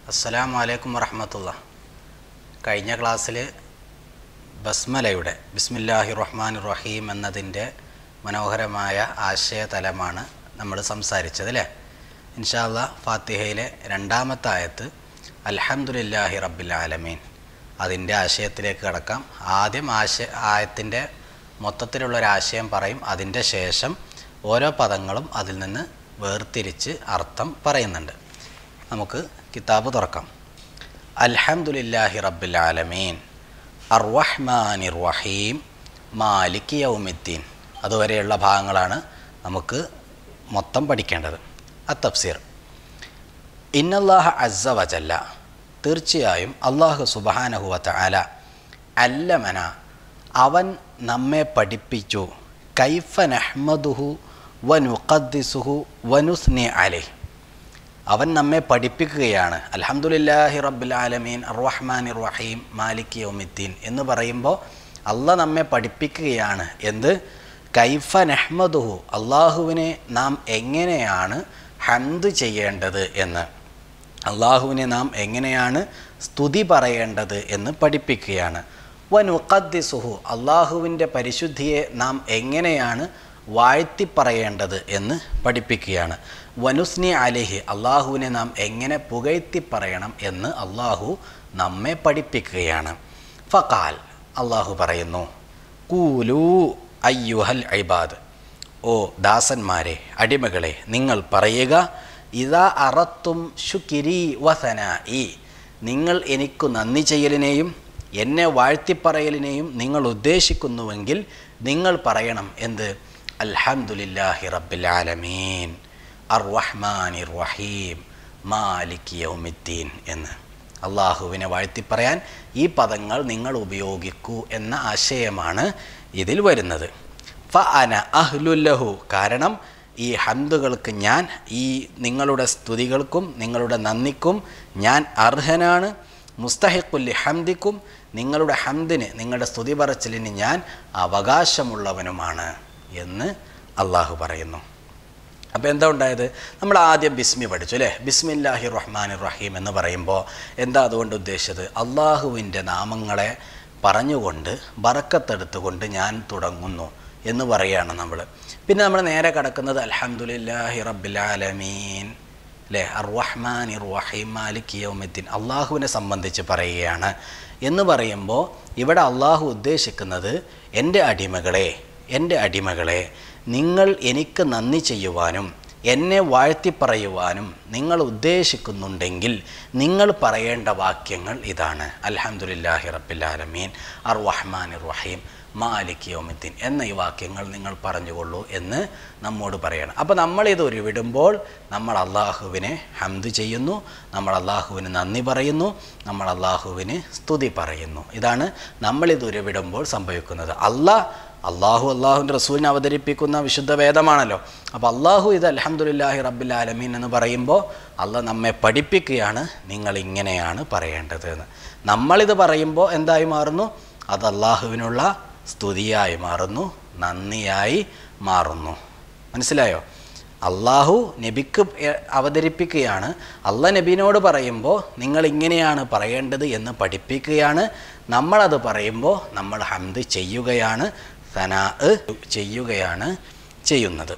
അസ്സലാമു അലൈക്കും വറഹമത്തുള്ള കഴിഞ്ഞ ക്ലാസ്സിൽ ബസ്മലയുടെ ബിസ്മില്ലാഹി റഹ്മാൻ റഹീം എന്നതിൻ്റെ മനോഹരമായ ആശയതലമാണ് നമ്മൾ സംസാരിച്ചത് അല്ലേ ഇൻഷാല്ല ഫാത്തിഹയിലെ രണ്ടാമത്തെ ആയത്ത് അൽഹംദുലില്ലാഹി റബ്ബിൽ ആലമീൻ അതിൻ്റെ ആശയത്തിലേക്ക് കടക്കാം ആദ്യം ആശയ ആയത്തിൻ്റെ മൊത്തത്തിലുള്ളൊരാശയം പറയും അതിൻ്റെ ശേഷം ഓരോ പദങ്ങളും അതിൽ നിന്ന് വേർതിരിച്ച് അർത്ഥം പറയുന്നുണ്ട് നമുക്ക് കിതാബ് തുറക്കാം അൽഹംദുലില്ലാഹി റബ്ബിൽ ആലമീൻ അർവഹ്മാനിർ റഹീം മാലിക് യൗമിദ്ദീൻ അതുവരെയുള്ള ഭാഗങ്ങളാണ് നമുക്ക് മൊത്തം പഠിക്കേണ്ടത് അത്തഫ്സീർ ഇന്നല്ലാഹ അസ്സ വജല്ല തീർച്ചയായും അള്ളാഹു സുബഹാനഹുവത്ത അല അല്ലമന അവൻ നമ്മെ പഠിപ്പിച്ചു കൈഫ നഹ്മദുഹു വനുഖദ്ദിസുഹു വനുസ്നി അലൈ അവൻ നമ്മെ പഠിപ്പിക്കുകയാണ് അൽഹംദുലില്ലാഹി റബ്ബിൽ ആലമീൻ അർറഹ്മാൻ റഹീം മാലിക് യൗമിദ്ദീൻ എന്ന് പറയുമ്പോൾ അല്ല നമ്മെ പഠിപ്പിക്കുകയാണ് എന്ത് കൈഫ നഹ്മദുഹു അള്ളാഹുവിനെ നാം എങ്ങനെയാണ് ഹംദ് ചെയ്യേണ്ടത് എന്ന് അള്ളാഹുവിനെ നാം എങ്ങനെയാണ് സ്തുതി പറയേണ്ടത് എന്ന് പഠിപ്പിക്കുകയാണ് വനുഖദ്ദിസുഹു അള്ളാഹുവിൻ്റെ പരിശുദ്ധിയെ നാം എങ്ങനെയാണ് വാഴ്ത്തി പറയേണ്ടത് എന്ന് പഠിപ്പിക്കുകയാണ് വനുസ്നി അലിഹി അള്ളാഹുവിനെ നാം എങ്ങനെ പുകഴ്ത്തി പറയണം എന്ന് അള്ളാഹു നമ്മെ പഠിപ്പിക്കുകയാണ് ഫക്കാൽ അള്ളാഹു പറയുന്നു കൂലു അയ്യുഹൽ ഐബാദ് ഓ ദാസന്മാരെ അടിമകളെ നിങ്ങൾ പറയുക ഇതാ അറത്തും ഷുക്കിരി വസന ഈ നിങ്ങൾ എനിക്കു നന്ദി ചെയ്യലിനെയും എന്നെ വാഴ്ത്തിപ്പറയലിനെയും നിങ്ങൾ ഉദ്ദേശിക്കുന്നുവെങ്കിൽ നിങ്ങൾ പറയണം എന്ത് അൽഹംദുലില്ലാഹി റബ്ബിൽ ആലമീൻ അർ റഹ്മാനി റഹീം മാലിക് യൗമിദ്ദീൻ എന്ന് അള്ളാഹുവിനെ വാഴ്ത്തിപ്പറയാൻ ഈ പദങ്ങൾ നിങ്ങൾ ഉപയോഗിക്കൂ എന്ന ആശയമാണ് ഇതിൽ വരുന്നത് ഫ അന അഹ്ലുല്ലഹു കാരണം ഈ ഹന്തുകൾക്ക് ഞാൻ ഈ നിങ്ങളുടെ സ്തുതികൾക്കും നിങ്ങളുടെ നന്ദിക്കും ഞാൻ അർഹനാണ് മുസ്തഹിഖുല്ലി ഹംദിക്കും നിങ്ങളുടെ ഹംദിന് നിങ്ങളുടെ സ്തുതി പറച്ചിലിന് ഞാൻ അവകാശമുള്ളവനുമാണ് എന്ന് അള്ളാഹു പറയുന്നു അപ്പോൾ എന്താ ഉണ്ടായത് നമ്മൾ ആദ്യം ബിസ്മി പഠിച്ചു അല്ലേ ബിസ്മില്ലാഹി റഹ്മാൻ റഹീം എന്ന് പറയുമ്പോൾ എന്താ അതുകൊണ്ട് ഉദ്ദേശിച്ചത് അള്ളാഹുവിൻ്റെ നാമങ്ങളെ പറഞ്ഞുകൊണ്ട് ബറക്കത്തെടുത്തുകൊണ്ട് ഞാൻ തുടങ്ങുന്നു എന്ന് പറയുകയാണ് നമ്മൾ പിന്നെ നമ്മൾ നേരെ കടക്കുന്നത് അൽഹംദുലില്ലാഹി റബ്ബിൽ ആലമീൻ അല്ലേ അർറഹ്മാൻ റഹീം മാലിക് യൗമിദ്ദീൻ അള്ളാഹുവിനെ സംബന്ധിച്ച് പറയുകയാണ് എന്ന് പറയുമ്പോൾ ഇവിടെ അള്ളാഹു ഉദ്ദേശിക്കുന്നത് എൻ്റെ അടിമകളെ എൻ്റെ അടിമകളെ നിങ്ങൾ എനിക്ക് നന്ദി ചെയ്യുവാനും എന്നെ വാഴ്ത്തി പറയുവാനും നിങ്ങൾ ഉദ്ദേശിക്കുന്നുണ്ടെങ്കിൽ നിങ്ങൾ പറയേണ്ട വാക്യങ്ങൾ ഇതാണ് അൽഹംദുലില്ലാഹി റബ്ബിൽ ആലമീൻ അർ റഹ്മാൻ റഹീം മാലിക് യോമിദ്ദീൻ എന്ന ഈ വാക്യങ്ങൾ നിങ്ങൾ പറഞ്ഞുകൊള്ളൂ എന്ന് നമ്മോട് പറയണം അപ്പോൾ നമ്മളിത് ഉരുവിടുമ്പോൾ നമ്മൾ അള്ളാഹുവിനെ ഹംദ് ചെയ്യുന്നു നമ്മൾ അള്ളാഹുവിന് നന്ദി പറയുന്നു നമ്മൾ അള്ളാഹുവിന് സ്തുതി പറയുന്നു ഇതാണ് നമ്മളിത് ഉരുവിടുമ്പോൾ സംഭവിക്കുന്നത് അള്ളാഹ് അള്ളാഹു അള്ളാഹുവിൻ്റെ റസൂലിനെ അവതരിപ്പിക്കുന്ന വിശുദ്ധ വേദമാണല്ലോ അപ്പോൾ അള്ളാഹു ഇത് അലഹമുല്ലാഹി റബ്ബിൽ ആലമീൻ എന്ന് പറയുമ്പോൾ അള്ളാഹ് നമ്മെ പഠിപ്പിക്കുകയാണ് നിങ്ങൾ ഇങ്ങനെയാണ് പറയേണ്ടത് എന്ന് നമ്മളിത് പറയുമ്പോൾ എന്തായി മാറുന്നു അത് അള്ളാഹുവിനുള്ള സ്തുതിയായി മാറുന്നു നന്ദിയായി മാറുന്നു മനസ്സിലായോ അള്ളാഹു നബിക്ക് അവതരിപ്പിക്കുകയാണ് അള്ളാഹ് നബീനോട് പറയുമ്പോൾ നിങ്ങൾ ഇങ്ങനെയാണ് പറയേണ്ടത് എന്ന് പഠിപ്പിക്കുകയാണ് നമ്മളത് പറയുമ്പോൾ നമ്മൾ ഹംദ് ചെയ്യുകയാണ് സനാ ചെയ്യുകയാണ് ചെയ്യുന്നത്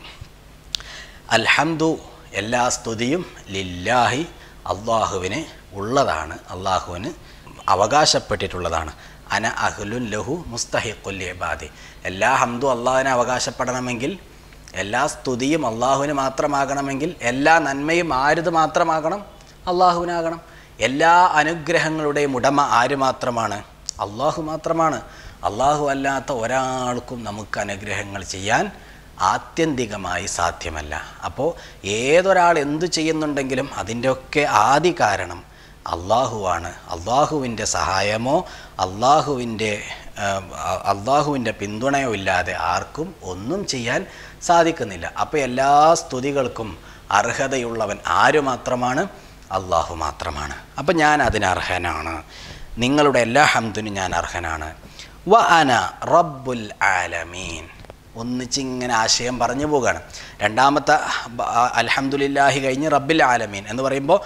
അൽഹംദു എല്ലാ സ്തുതിയും ലില്ലാഹി അള്ളാഹുവിന് ഉള്ളതാണ് അള്ളാഹുവിന് അവകാശപ്പെട്ടിട്ടുള്ളതാണ് അന അഹ്ലുൻ ലഹു മുസ്തഹിഖുൽ ഇബാദി എല്ലാ ഹംദും അള്ളാഹുവിനെ അവകാശപ്പെടണമെങ്കിൽ എല്ലാ സ്തുതിയും അള്ളാഹുവിന് മാത്രമാകണമെങ്കിൽ എല്ലാ നന്മയും ആരുത് മാത്രമാകണം അള്ളാഹുവിനാകണം എല്ലാ അനുഗ്രഹങ്ങളുടെയും ഉടമ ആര് മാത്രമാണ് അള്ളാഹു മാത്രമാണ് അള്ളാഹു അല്ലാത്ത ഒരാൾക്കും നമുക്ക് അനുഗ്രഹങ്ങൾ ചെയ്യാൻ ആത്യന്തികമായി സാധ്യമല്ല അപ്പോൾ ഏതൊരാൾ എന്തു ചെയ്യുന്നുണ്ടെങ്കിലും അതിൻ്റെയൊക്കെ ആദി കാരണം അള്ളാഹുവാണ് അള്ളാഹുവിൻ്റെ സഹായമോ അള്ളാഹുവിൻ്റെ അള്ളാഹുവിൻ്റെ പിന്തുണയോ ഇല്ലാതെ ആർക്കും ഒന്നും ചെയ്യാൻ സാധിക്കുന്നില്ല അപ്പോൾ എല്ലാ സ്തുതികൾക്കും അർഹതയുള്ളവൻ ആര് മാത്രമാണ് അള്ളാഹു മാത്രമാണ് അപ്പം ഞാൻ അതിന് അർഹനാണ് നിങ്ങളുടെ എല്ലാ ഹംദിനും ഞാൻ അർഹനാണ് വ അന റബ്ബുൽ ആലമീൻ ഒന്നിച്ചിങ്ങനെ ആശയം പറഞ്ഞു പോവുകയാണ് രണ്ടാമത്തെ അൽഹംദുലില്ലാഹി കഴിഞ്ഞ് റബ്ബിൽ ആലമീൻ എന്ന് പറയുമ്പോൾ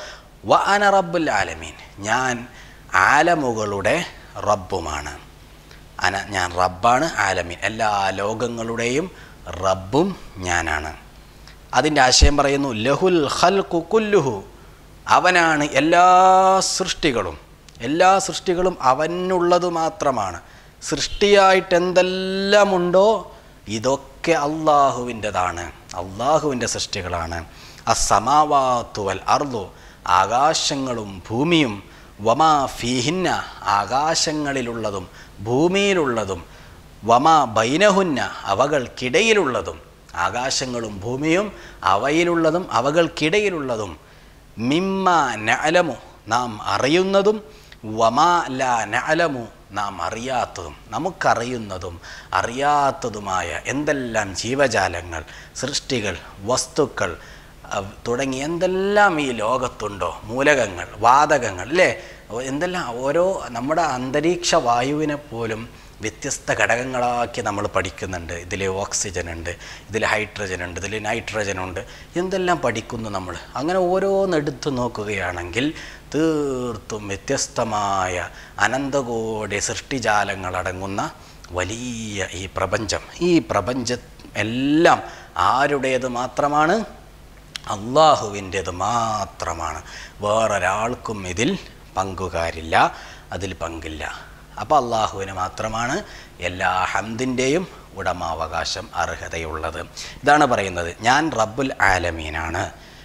വ അന റബ്ബുൽ ആലമീൻ ഞാൻ ആലമുകളുടെ റബ്ബുമാണ് അന ഞാൻ റബ്ബാണ് ആലമീൻ എല്ലാ ലോകങ്ങളുടെയും റബ്ബും ഞാനാണ് അതിൻ്റെ ആശയം പറയുന്നു ലഹുൽ ഖൽഖു കുല്ലുഹു അവനാണ് എല്ലാ സൃഷ്ടികളും എല്ലാ സൃഷ്ടികളും അവനുള്ളത് മാത്രമാണ് സൃഷ്ടിയായിട്ട് എന്തെല്ലാം ഉണ്ടോ ഇതൊക്കെ അള്ളാഹുവിൻ്റെതാണ് അള്ളാഹുവിൻ്റെ സൃഷ്ടികളാണ് അസമാവാത്തുവൽ അർദു ആകാശങ്ങളും ഭൂമിയും വമാ ഫീഹിന്ന ആകാശങ്ങളിലുള്ളതും ഭൂമിയിലുള്ളതും വമാ ബൈനഹുന്ന അവകൾക്കിടയിലുള്ളതും ആകാശങ്ങളും ഭൂമിയും അവയിലുള്ളതും അവകൾക്കിടയിലുള്ളതും മിമ്മ നഅലമു നാം അറിയുന്നതും വമാ ല നഅലമു നാം അറിയാത്തതും നമുക്കറിയുന്നതും അറിയാത്തതുമായ എന്തെല്ലാം ജീവജാലങ്ങൾ സൃഷ്ടികൾ വസ്തുക്കൾ അഹ് തുടങ്ങി എന്തെല്ലാം ഈ ലോകത്തുണ്ടോ മൂലകങ്ങൾ വാതകങ്ങൾ അല്ലേ എന്തെല്ലാം ഓരോ നമ്മുടെ അന്തരീക്ഷ വായുവിനെ പോലും വ്യത്യസ്ത ഘടകങ്ങളാക്കി നമ്മൾ പഠിക്കുന്നുണ്ട് ഇതിൽ ഓക്സിജൻ ഉണ്ട് ഇതിൽ ഹൈഡ്രജൻ ഉണ്ട് ഇതിൽ നൈട്രജൻ ഉണ്ട് എന്തെല്ലാം പഠിക്കുന്നു നമ്മൾ അങ്ങനെ ഓരോന്നെടുത്ത് നോക്കുകയാണെങ്കിൽ തീർത്തും വ്യത്യസ്തമായ അനന്തകോടി സൃഷ്ടിജാലങ്ങളടങ്ങുന്ന വലിയ ഈ പ്രപഞ്ചം ഈ പ്രപഞ്ചം എല്ലാം ആരുടേത് മാത്രമാണ് അള്ളാഹുവിൻ്റേത് മാത്രമാണ് വേറൊരാൾക്കും ഇതിൽ പങ്കുകാരില്ല അതിൽ പങ്കില്ല അപ്പോൾ അള്ളാഹുവിന് മാത്രമാണ് എല്ലാ ഹംദിൻ്റെയും ഉടമാവകാശം അർഹതയുള്ളത് ഇതാണ് പറയുന്നത് ഞാൻ റബ്ബുൽ ആലമീനാണ്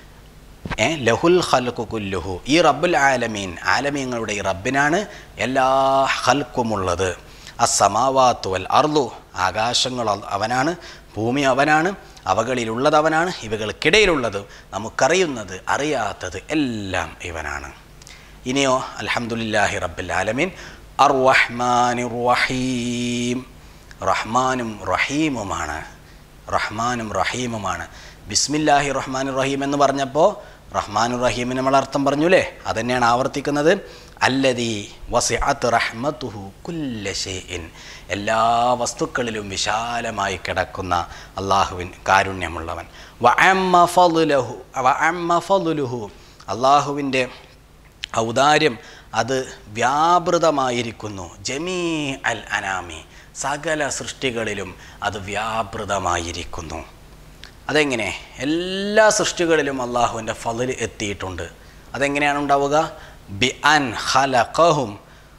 ഏ ലഹുൽ ഖൽഖു കുല്ലുഹു ഈ റബ്ബുൽ ആലമീൻ ആലമീങ്ങളുടെ ഈ റബ്ബിനാണ് എല്ലാ ഹൽക്കുമുള്ളത് അസമാവാത്തു വൽ അർദു ആകാശങ്ങൾ അ- അവനാണ് ഭൂമി അവനാണ് അവകളിലുള്ളത് അവനാണ് ഇവകൾക്കിടയിലുള്ളത് നമുക്കറിയുന്നത് അറിയാത്തത് എല്ലാം ഇവനാണ് ഇനിയോ അൽഹംദുലില്ലാഹി റബ്ബിൽ ആലമീൻ അർ റഹ്മാനിർ റഹീം റഹ്മാനും റഹീമുമാണ് റഹ്മാനും റഹീമുമാണ് ബിസ്മില്ലാഹി റഹ്മാൻ റഹീം എന്ന് പറഞ്ഞപ്പോൾ റഹ്മാനു റഹീമിന് നമ്മൾ അർത്ഥം പറഞ്ഞു അല്ലേ അതന്നെയാണ് ആവർത്തിക്കുന്നത് അല്ലതി വസിഅത്ത് റഹ്മത്തുഹു കുല്ല ഷെയ്ഇൻ എല്ലാ വസ്തുക്കളിലും വിശാലമായി കിടക്കുന്ന അള്ളാഹുവിൻ കാരുണ്യമുള്ളവൻ വഅമ്മ ഫളുലഹു വഅമ്മ ഫളുലുഹു അള്ളാഹുവിൻ്റെ ഔദാര്യം അത് വ്യാപൃതമായിരിക്കുന്നു ജമീ അൽ അനാമി സകല സൃഷ്ടികളിലും അത് വ്യാപൃതമായിരിക്കുന്നു അതെങ്ങനെ എല്ലാ സൃഷ്ടികളിലും അള്ളാഹുവിൻ്റെ ഫതിൽ എത്തിയിട്ടുണ്ട് അതെങ്ങനെയാണ് ഉണ്ടാവുക ബി അൻ ഹലഖഹും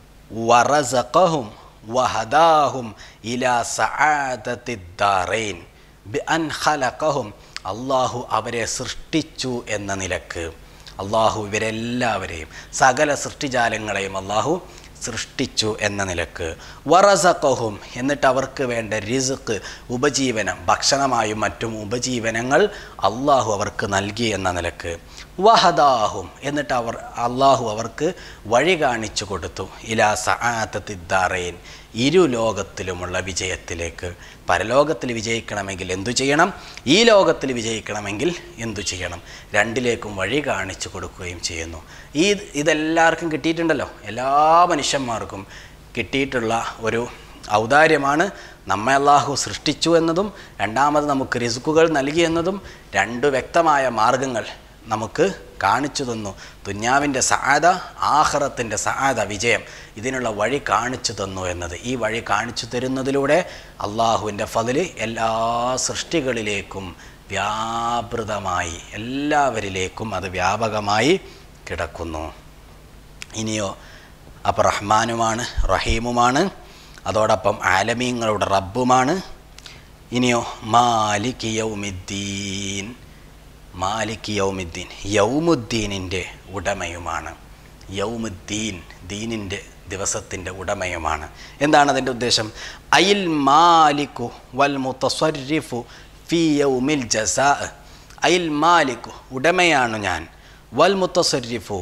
വറസഖഹും വഹദാഹും ഇലാ സആദത്തിദ്ദാറൈൻ ബി അൻ ഹലഖഹും അള്ളാഹു അവരെ സൃഷ്ടിച്ചു എന്ന നിലക്ക് അള്ളാഹു ഇവരെല്ലാവരെയും സകല സൃഷ്ടിജാലങ്ങളെയും അള്ളാഹു സൃഷ്ടിച്ചു എന്ന നിലക്ക് വറസഖഹും എന്നിട്ട് അവർക്ക് വേണ്ട റിസ്ക് ഉപജീവനം ഭക്ഷണമായും മറ്റും ഉപജീവനങ്ങൾ അള്ളാഹു അവർക്ക് നൽകി എന്ന നിലക്ക് വഹദാഹും എന്നിട്ട് അവർ അള്ളാഹു അവർക്ക് വഴി കാണിച്ചു കൊടുത്തു ഇലാ സആത്തത്തിദ്ദാറൈൻ ഇരു ലോകത്തിലുമുള്ള വിജയത്തിലേക്ക് പരലോകത്തിൽ വിജയിക്കണമെങ്കിൽ എന്തു ചെയ്യണം ഈ ലോകത്തിൽ വിജയിക്കണമെങ്കിൽ എന്തു ചെയ്യണം രണ്ടിലേക്കും വഴി കാണിച്ചു കൊടുക്കുകയും ചെയ്യുന്നു ഈ ഇതെല്ലാവർക്കും കിട്ടിയിട്ടുണ്ടല്ലോ എല്ലാ മനുഷ്യന്മാർക്കും കിട്ടിയിട്ടുള്ള ഒരു ഔദാര്യമാണ് നമ്മെ അള്ളാഹു സൃഷ്ടിച്ചു എന്നതും രണ്ടാമത് നമുക്ക് റിസ്കുകൾ നൽകി എന്നതും രണ്ട് വ്യക്തമായ മാർഗങ്ങൾ നമുക്ക് കാണിച്ചു തന്നു ദുന്യാവിൻ്റെ സഹായത ആഹ്റത്തിൻ്റെ സഹായത വിജയം ഇതിനുള്ള വഴി കാണിച്ചു തന്നു എന്നത് ഈ വഴി കാണിച്ചു തരുന്നതിലൂടെ അള്ളാഹുവിൻ്റെ ഫതില് എല്ലാ സൃഷ്ടികളിലേക്കും വ്യാപൃതമായി എല്ലാവരിലേക്കും അത് വ്യാപകമായി കിടക്കുന്നു ഇനിയോ അപ്പോൾ റഹ്മാനുമാണ് റഹീമുമാണ് അതോടൊപ്പം ആലമീങ്ങളുടെ റബ്ബുമാണ് ഇനിയോ മാലിക് യൗമിദ്ദീൻ മാലിക് യൗമുദ്ദീൻ യൗമുദ്ദീനിൻ്റെ ഉടമയുമാണ് യൗമുദ്ദീൻ ദീനിൻ്റെ ദിവസത്തിൻ്റെ ഉടമയുമാണ് എന്താണ് അതിൻ്റെ ഉദ്ദേശം അയിൽ മാലിക്കു വൽ മുത്തസ്വരിഫു ഫി യൗമിൽ ജസാ അയിൽ മാലിക്കു ഉടമയാണു ഞാൻ വൽ മുത്തസ്വരിഫു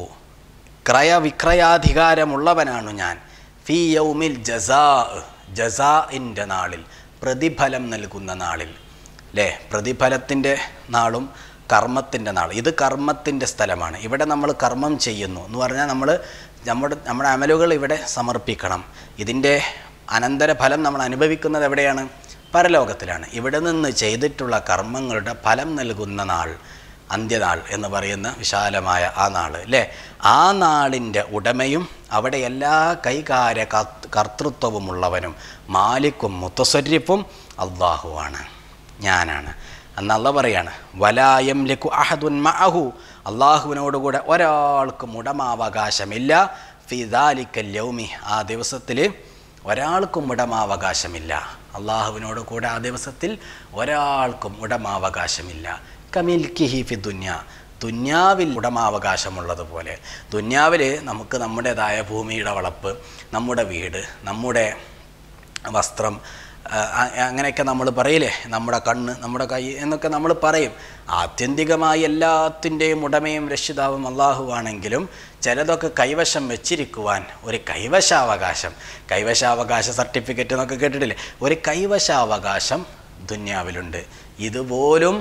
ക്രയവിക്രയാധികാരമുള്ളവനാണു ഞാൻ ഫി യൗമിൽ ജസാ ജസാഇൻ്റെ നാളിൽ പ്രതിഫലം നൽകുന്ന നാളിൽ അല്ലേ പ്രതിഫലത്തിൻ്റെ നാളും കർമ്മത്തിൻ്റെ നാൾ ഇത് കർമ്മത്തിൻ്റെ സ്ഥലമാണ് ഇവിടെ നമ്മൾ കർമ്മം ചെയ്യുന്നു എന്ന് പറഞ്ഞാൽ നമ്മൾ നമ്മുടെ നമ്മുടെ അമലുകൾ ഇവിടെ സമർപ്പിക്കണം ഇതിൻ്റെ അനന്തരഫലം നമ്മൾ അനുഭവിക്കുന്നത് എവിടെയാണ് പരലോകത്തിലാണ് ഇവിടെ നിന്ന് ചെയ്തിട്ടുള്ള കർമ്മങ്ങളുടെ ഫലം നൽകുന്ന നാൾ അന്ത്യനാൾ എന്ന് പറയുന്ന വിശാലമായ ആ നാൾ അല്ലേ ആ നാളിൻ്റെ ഉടമയും അവിടെ എല്ലാ കൈകാര്യ കർത്ത് കർത്തൃത്വവുമുള്ളവനും മാലിക്കും മുത്തസ്വരിപ്പും അള്ളാഹുവാണ് ഞാനാണ് അന്ന് അല്ല പറയാണ് വലായം ലക്കു അഹദുൻ മഅഹു അള്ളാഹുവിനോടുകൂടെ ഒരാൾക്കും ഉടമാവകാശമില്ല ഫിദാലിക്കൽ യൗമി ആ ദിവസത്തിൽ ഒരാൾക്കും ഉടമാവകാശമില്ല അള്ളാഹുവിനോട് കൂടെ ആ ദിവസത്തിൽ ഒരാൾക്കും ഉടമാവകാശമില്ല കമിൽക്കിഹി ഫി ദുന്യ ദുന്യാവിൽ ഉടമാവകാശമുള്ളതുപോലെ ദുന്യാവിൽ നമുക്ക് നമ്മുടേതായ ഭൂമിയുടെ വളപ്പ് നമ്മുടെ വീട് നമ്മുടെ വസ്ത്രം ആ, അ- അങ്ങനെയൊക്കെ നമ്മൾ പറയില്ലേ നമ്മുടെ കണ്ണ് നമ്മുടെ കൈ എന്നൊക്കെ നമ്മൾ പറയും ആത്യന്തികമായി എല്ലാത്തിൻ്റെയും ഉടമയും രക്ഷിതാവും അള്ളാഹുവാണെങ്കിലും ചിലതൊക്കെ കൈവശം വെച്ചിരിക്കുവാൻ ഒരു കൈവശാവകാശം കൈവശാവകാശ സർട്ടിഫിക്കറ്റ് എന്നൊക്കെ കേട്ടിട്ടില്ലേ ഒരു കൈവശാവകാശം ദുന്യാവിലുണ്ട് ഇതുപോലും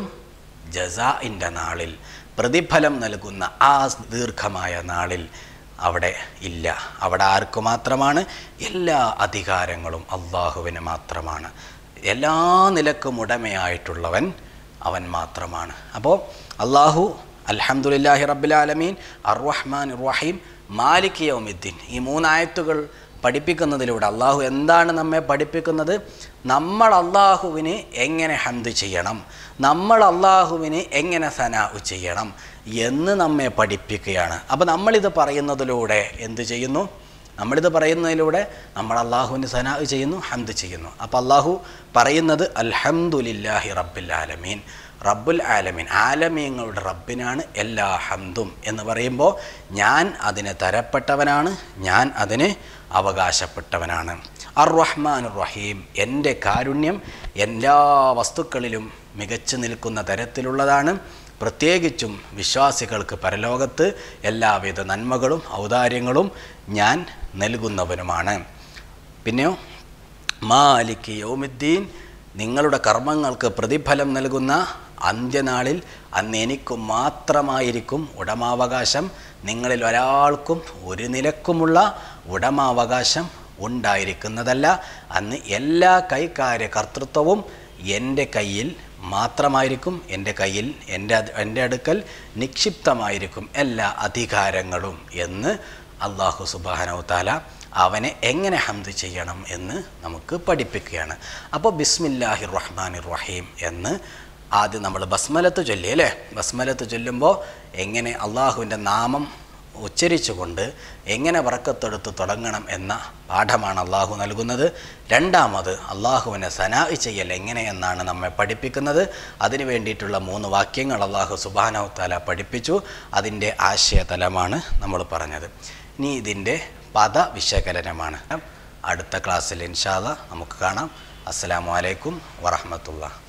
ജസാഇൻ്റെ നാളിൽ പ്രതിഫലം നൽകുന്ന ആ ദീർഘമായ നാളിൽ അവിടെ ഇല്ല അവിടെ ആർക്ക് മാത്രമാണ് എല്ലാ അധികാരങ്ങളും അള്ളാഹുവിന് മാത്രമാണ് എല്ലാ നിലക്കും ഉടമയായിട്ടുള്ളവൻ അവൻ മാത്രമാണ് അപ്പോൾ അള്ളാഹു അൽഹംദുലില്ലാഹി റബ്ബിലാലമീൻ അർറഹ്മാൻ റഹീം മാലിക് യൗമിദ്ദീൻ ഈ മൂന്നായത്തുകൾ പഠിപ്പിക്കുന്നതിലൂടെ അള്ളാഹു എന്താണ് നമ്മെ പഠിപ്പിക്കുന്നത് നമ്മൾ അള്ളാഹുവിന് എങ്ങനെ ഹംദ് ചെയ്യണം നമ്മൾ അള്ളാഹുവിന് എങ്ങനെ സനാ ചെയ്യണം എന്ന് നമ്മെ പഠിപ്പിക്കുകയാണ് അപ്പോൾ നമ്മളിത് പറയുന്നതിലൂടെ എന്ത് ചെയ്യുന്നു നമ്മളിത് പറയുന്നതിലൂടെ നമ്മൾ അള്ളാഹുവിന് സനാ ചെയ്യുന്നു ഹംദ് ചെയ്യുന്നു അപ്പോൾ അള്ളാഹു പറയുന്നത് അൽഹംദുലില്ലാഹി റബ്ബിൽ ആലമീൻ റബ്ബുൽ ആലമീൻ ആലമീങ്ങളുടെ റബ്ബിനാണ് എല്ലാ ഹംദും എന്ന് പറയുമ്പോൾ ഞാൻ അതിന് തരപ്പെട്ടവനാണ് ഞാൻ അതിന് അവകാശപ്പെട്ടവനാണ് അർ റഹ്മാൻ റഹീം എൻ്റെ കാരുണ്യം എല്ലാ വസ്തുക്കളിലും മികച്ചു നിൽക്കുന്ന തരത്തിലുള്ളതാണ് പ്രത്യേകിച്ചും വിശ്വാസികൾക്ക് പരലോകത്ത് എല്ലാവിധ നന്മകളും ഔദാര്യങ്ങളും ഞാൻ നൽകുന്നവനുമാണ് പിന്നെയോ മാലിക് യൗമുദ്ദീൻ നിങ്ങളുടെ കർമ്മങ്ങൾക്ക് പ്രതിഫലം നൽകുന്ന അന്ത്യനാളിൽ അന്ന് എനിക്ക് മാത്രമായിരിക്കും ഉടമാവകാശം നിങ്ങളിൽ ഒരാൾക്കും ഒരു നിലക്കുമുള്ള ഉടമാവകാശം ഉണ്ടായിരിക്കുന്നതല്ല അന്ന് എല്ലാ കൈകാര്യ കർത്തൃത്വവും എൻ്റെ കയ്യിൽ മാത്രമായിരിക്കും എൻ്റെ കയ്യിൽ എൻ്റെ അത് എൻ്റെ അടുക്കൽ നിക്ഷിപ്തമായിരിക്കും എല്ലാ അധികാരങ്ങളും എന്ന് അള്ളാഹു സുബാനോ താല അവനെ എങ്ങനെ ഹംദ് ചെയ്യണം എന്ന് നമുക്ക് പഠിപ്പിക്കുകയാണ് അപ്പോൾ ബിസ്മില്ലാഹി റഹ്മാൻ റഹീം എന്ന് ആദ്യം നമ്മൾ ബസ്മലത്ത് ചൊല്ലി അല്ലേ ബസ്മലത്ത് ചൊല്ലുമ്പോൾ എങ്ങനെ അള്ളാഹുവിൻ്റെ നാമം ഉച്ചരിച്ചുകൊണ്ട് എങ്ങനെ വറക്കത്തെടുത്ത് തുടങ്ങണം എന്ന പാഠമാണ് അള്ളാഹു നൽകുന്നത് രണ്ടാമത് അള്ളാഹുവിനെ സനാ ചെയ്യൽ എങ്ങനെയെന്നാണ് നമ്മെ പഠിപ്പിക്കുന്നത് അതിനു വേണ്ടിയിട്ടുള്ള മൂന്ന് വാക്യങ്ങൾ അള്ളാഹു സുബാനവ് തല പഠിപ്പിച്ചു അതിൻ്റെ ആശയതലമാണ് നമ്മൾ പറഞ്ഞത് ഇനി ഇതിൻ്റെ പദ വിശകലനമാണ് അടുത്ത ക്ലാസ്സിൽ ഇൻഷാല്ല നമുക്ക് കാണാം അസ്സലാമു അലൈക്കും വറഹമത്തുള്ള